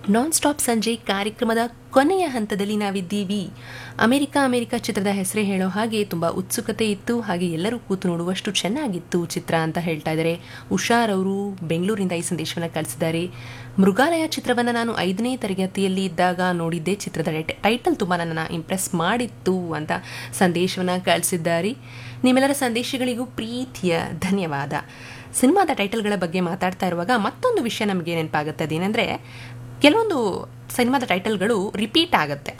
non stop ಸಂಜೆ ಕಾರ್ಯಕ್ರಮದ ಕೊನೆಯ ಹಂತದಲ್ಲಿ ನಾವಿದ್ದೀವಿ ಅಮೆರಿಕ ಅಮೆರಿಕ ಚಿತ್ರದ ಹೆಸರೇ ಹೇಳೋ ಹಾಗೆ ತುಂಬ ಉತ್ಸುಕತೆ ಇತ್ತು ಹಾಗೆ ಎಲ್ಲರೂ ಕೂತು ನೋಡುವಷ್ಟು ಚೆನ್ನಾಗಿತ್ತು ಚಿತ್ರ ಅಂತ ಹೇಳ್ತಾ ಇದ್ದಾರೆ ಉಷಾರ್ ಅವರು ಬೆಂಗಳೂರಿಂದ ಈ ಸಂದೇಶವನ್ನು ಕಳಿಸಿದ್ದಾರೆ ಮೃಗಾಲಯ ಚಿತ್ರವನ್ನು ನಾನು ಐದನೇ ತರಗತಿಯಲ್ಲಿ ಇದ್ದಾಗ ನೋಡಿದ್ದೆ ಚಿತ್ರದ ಟೈಟಲ್ ತುಂಬ ನನ್ನನ್ನು ಇಂಪ್ರೆಸ್ ಮಾಡಿತ್ತು ಅಂತ ಸಂದೇಶವನ್ನು ಕಳಿಸಿದ್ದಾರೆ ನಿಮ್ಮೆಲ್ಲರ ಸಂದೇಶಗಳಿಗೂ ಪ್ರೀತಿಯ ಧನ್ಯವಾದ ಸಿನಿಮಾದ ಟೈಟಲ್ಗಳ ಬಗ್ಗೆ ಮಾತಾಡ್ತಾ ಇರುವಾಗ ಮತ್ತೊಂದು ವಿಷಯ ನಮಗೆ ನೆನಪಾಗುತ್ತೆ ಅದೇನೆಂದರೆ ಕೆಲವೊಂದು ಸಿನಿಮಾದ ಟೈಟಲ್ಗಳು ರಿಪೀಟ್ ಆಗುತ್ತೆ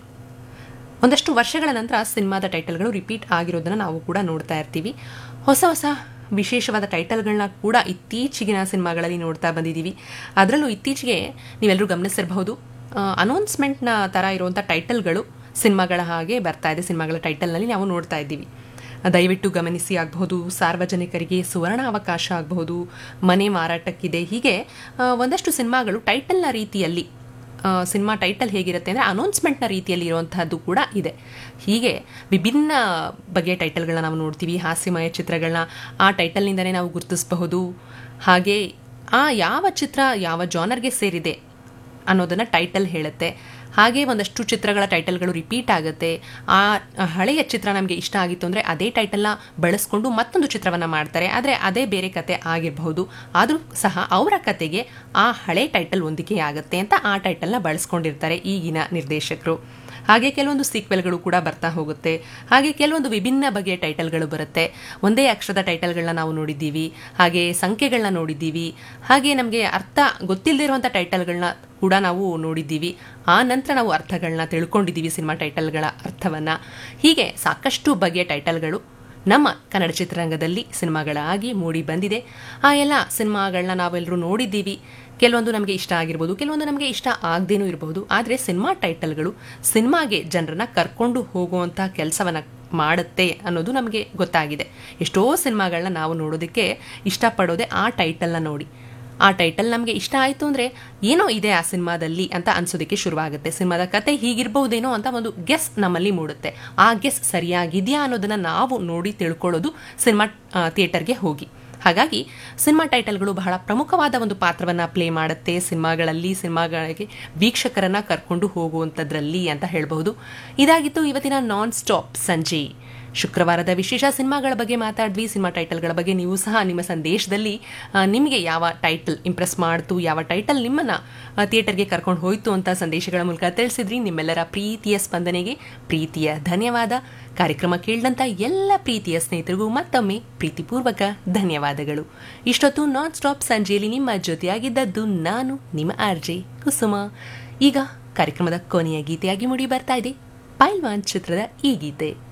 ಒಂದಷ್ಟು ವರ್ಷಗಳ ನಂತರ ಸಿನಿಮಾದ ಟೈಟಲ್ಗಳು ರಿಪೀಟ್ ಆಗಿರೋದನ್ನು ನಾವು ಕೂಡ ನೋಡ್ತಾ ಇರ್ತೀವಿ ಹೊಸ ಹೊಸ ವಿಶೇಷವಾದ ಟೈಟಲ್ಗಳನ್ನ ಕೂಡ ಇತ್ತೀಚೆಗಿನ ಸಿನಿಮಾಗಳಲ್ಲಿ ನೋಡ್ತಾ ಬಂದಿದ್ದೀವಿ ಅದರಲ್ಲೂ ಇತ್ತೀಚೆಗೆ ನೀವೆಲ್ಲರೂ ಗಮನಿಸಿರಬಹುದು ಅನೌನ್ಸ್ಮೆಂಟ್ನ ಥರ ಇರುವಂಥ ಟೈಟಲ್ಗಳು ಸಿನಿಮಾಗಳ ಹಾಗೆ ಬರ್ತಾ ಇದೆ ಸಿನಿಮಾಗಳ ಟೈಟಲ್ನಲ್ಲಿ ನಾವು ನೋಡ್ತಾ ಇದ್ದೀವಿ ದಯವಿಟ್ಟು ಗಮನಿಸಿ ಆಗಬಹುದು ಸಾರ್ವಜನಿಕರಿಗೆ ಸುವರ್ಣ ಅವಕಾಶ ಆಗಬಹುದು ಮನೆ ಮಾರಾಟಕ್ಕಿದೆ ಹೀಗೆ ಒಂದಷ್ಟು ಸಿನಿಮಾಗಳು ಟೈಟಲ್ನ ರೀತಿಯಲ್ಲಿ ಸಿನಿಮಾ ಟೈಟಲ್ ಹೇಗಿರುತ್ತೆ ಅಂದರೆ ಅನೌನ್ಸ್ಮೆಂಟ್ನ ರೀತಿಯಲ್ಲಿ ಇರುವಂತಹದ್ದು ಕೂಡ ಇದೆ ಹೀಗೆ ವಿಭಿನ್ನ ಬಗೆಯ ಟೈಟಲ್ಗಳನ್ನ ನಾವು ನೋಡ್ತೀವಿ ಹಾಸ್ಯಮಯ ಚಿತ್ರಗಳನ್ನ ಆ ಟೈಟಲ್ನಿಂದಲೇ ನಾವು ಗುರುತಿಸಬಹುದು ಹಾಗೆ ಆ ಯಾವ ಚಿತ್ರ ಯಾವ ಜಾನರ್ಗೆ ಸೇರಿದೆ ಅನ್ನೋದನ್ನು ಟೈಟಲ್ ಹೇಳುತ್ತೆ ಹಾಗೆ ಒಂದಷ್ಟು ಚಿತ್ರಗಳ ಟೈಟಲ್ಗಳು ರಿಪೀಟ್ ಆಗುತ್ತೆ ಆ ಹಳೆಯ ಚಿತ್ರ ನಮಗೆ ಇಷ್ಟ ಆಗಿತ್ತು ಅಂದರೆ ಅದೇ ಟೈಟಲ್ನ ಬಳಸ್ಕೊಂಡು ಮತ್ತೊಂದು ಚಿತ್ರವನ್ನು ಮಾಡ್ತಾರೆ ಆದರೆ ಅದೇ ಬೇರೆ ಕತೆ ಆಗಿರಬಹುದು ಆದರೂ ಸಹ ಅವರ ಕತೆಗೆ ಆ ಹಳೆ ಟೈಟಲ್ ಹೊಂದಿಕೆ ಆಗುತ್ತೆ ಅಂತ ಆ ಟೈಟಲ್ನ ಬಳಸ್ಕೊಂಡಿರ್ತಾರೆ ಈಗಿನ ನಿರ್ದೇಶಕರು ಹಾಗೆ ಕೆಲವೊಂದು ಸೀಕ್ವೆಲ್ಗಳು ಕೂಡ ಬರ್ತಾ ಹೋಗುತ್ತೆ ಹಾಗೆ ಕೆಲವೊಂದು ವಿಭಿನ್ನ ಬಗೆಯ ಟೈಟಲ್ಗಳು ಬರುತ್ತೆ ಒಂದೇ ಅಕ್ಷರದ ಟೈಟಲ್ಗಳನ್ನ ನಾವು ನೋಡಿದ್ದೀವಿ ಹಾಗೆ ಸಂಖ್ಯೆಗಳನ್ನ ನೋಡಿದ್ದೀವಿ ಹಾಗೆ ನಮಗೆ ಅರ್ಥ ಗೊತ್ತಿಲ್ಲದಿರುವಂಥ ಟೈಟಲ್ಗಳನ್ನ ಕೂಡ ನಾವು ನೋಡಿದ್ದೀವಿ ಆ ನಂತರ ನಾವು ಅರ್ಥಗಳನ್ನ ತಿಳ್ಕೊಂಡಿದ್ದೀವಿ ಸಿನಿಮಾ ಟೈಟಲ್ಗಳ ಅರ್ಥವನ್ನು ಹೀಗೆ ಸಾಕಷ್ಟು ಬಗೆಯ ಟೈಟಲ್ಗಳು ನಮ್ಮ ಕನ್ನಡ ಚಿತ್ರರಂಗದಲ್ಲಿ ಸಿನಿಮಾಗಳಾಗಿ ಮೂಡಿ ಬಂದಿದೆ ಆ ಎಲ್ಲ ಸಿನಿಮಾಗಳನ್ನ ನಾವೆಲ್ಲರೂ ನೋಡಿದ್ದೀವಿ ಕೆಲವೊಂದು ನಮಗೆ ಇಷ್ಟ ಆಗಿರ್ಬೋದು ಕೆಲವೊಂದು ನಮಗೆ ಇಷ್ಟ ಆಗದೇನೂ ಇರಬಹುದು ಆದರೆ ಸಿನಿಮಾ ಟೈಟಲ್ಗಳು ಸಿನಿಮಾಗೆ ಜನರನ್ನ ಕರ್ಕೊಂಡು ಹೋಗುವಂಥ ಕೆಲಸವನ್ನು ಮಾಡುತ್ತೆ ಅನ್ನೋದು ನಮಗೆ ಗೊತ್ತಾಗಿದೆ ಎಷ್ಟೋ ಸಿನಿಮಾಗಳನ್ನ ನಾವು ನೋಡೋದಕ್ಕೆ ಇಷ್ಟಪಡೋದೆ ಆ ಟೈಟಲ್ನ ನೋಡಿ ಆ ಟೈಟಲ್ ನಮಗೆ ಇಷ್ಟ ಆಯಿತು ಅಂದರೆ ಏನೋ ಇದೆ ಆ ಸಿನಿಮಾದಲ್ಲಿ ಅಂತ ಅನ್ಸೋದಕ್ಕೆ ಶುರುವಾಗುತ್ತೆ ಸಿನಿಮಾದ ಕತೆ ಹೀಗಿರ್ಬಹುದೇನೋ ಅಂತ ಒಂದು ಗೆಸ್ ನಮ್ಮಲ್ಲಿ ಮೂಡುತ್ತೆ ಆ ಗೆಸ್ ಸರಿಯಾಗಿದೆಯಾ ಅನ್ನೋದನ್ನು ನಾವು ನೋಡಿ ತಿಳ್ಕೊಳ್ಳೋದು ಸಿನಿಮಾ ಥಿಯೇಟರ್ಗೆ ಹೋಗಿ ಹಾಗಾಗಿ ಸಿನಿಮಾ ಟೈಟಲ್ಗಳು ಬಹಳ ಪ್ರಮುಖವಾದ ಒಂದು ಪಾತ್ರವನ್ನು ಪ್ಲೇ ಮಾಡುತ್ತೆ ಸಿನಿಮಾಗಳಲ್ಲಿ ಸಿನಿಮಾಗಳಿಗೆ ವೀಕ್ಷಕರನ್ನ ಕರ್ಕೊಂಡು ಹೋಗುವಂಥದ್ರಲ್ಲಿ ಅಂತ ಹೇಳಬಹುದು ಇದಾಗಿತ್ತು ಇವತ್ತಿನ ನಾನ್ ಸ್ಟಾಪ್ ಸಂಜೆ ಶುಕ್ರವಾರದ ವಿಶೇಷ ಸಿನಿಮಾಗಳ ಬಗ್ಗೆ ಮಾತಾಡಿದ್ವಿ ಸಿನಿಮಾ ಟೈಟಲ್ಗಳ ಬಗ್ಗೆ ನೀವು ಸಹ ನಿಮ್ಮ ಸಂದೇಶದಲ್ಲಿ ನಿಮಗೆ ಯಾವ ಟೈಟಲ್ ಇಂಪ್ರೆಸ್ ಮಾಡ್ತು ಯಾವ ಟೈಟಲ್ ನಿಮ್ಮನ್ನ ಥಿಯೇಟರ್ಗೆ ಕರ್ಕೊಂಡು ಹೋಯ್ತು ಅಂತ ಸಂದೇಶಗಳ ಮೂಲಕ ತಿಳಿಸಿದ್ರಿ ನಿಮ್ಮೆಲ್ಲರ ಪ್ರೀತಿಯ ಸ್ಪಂದನೆಗೆ ಪ್ರೀತಿಯ ಧನ್ಯವಾದ ಕಾರ್ಯಕ್ರಮ ಕೇಳಿದಂಥ ಎಲ್ಲ ಪ್ರೀತಿಯ ಸ್ನೇಹಿತರಿಗೂ ಮತ್ತೊಮ್ಮೆ ಪ್ರೀತಿಪೂರ್ವಕ ಧನ್ಯವಾದಗಳು ಇಷ್ಟೊತ್ತು ನಾನ್ ಸ್ಟಾಪ್ ಸಂಜೆಯಲ್ಲಿ ನಿಮ್ಮ ಜೊತೆಯಾಗಿದ್ದದ್ದು ನಾನು ನಿಮ್ಮ ಆರ್ಜೆ ಕುಸುಮ ಈಗ ಕಾರ್ಯಕ್ರಮದ ಕೊನೆಯ ಗೀತೆಯಾಗಿ ಮುಡಿ ಬರ್ತಾ ಇದೆ ಪೈಲ್ವಾನ್ ಚಿತ್ರದ ಈ ಗೀತೆ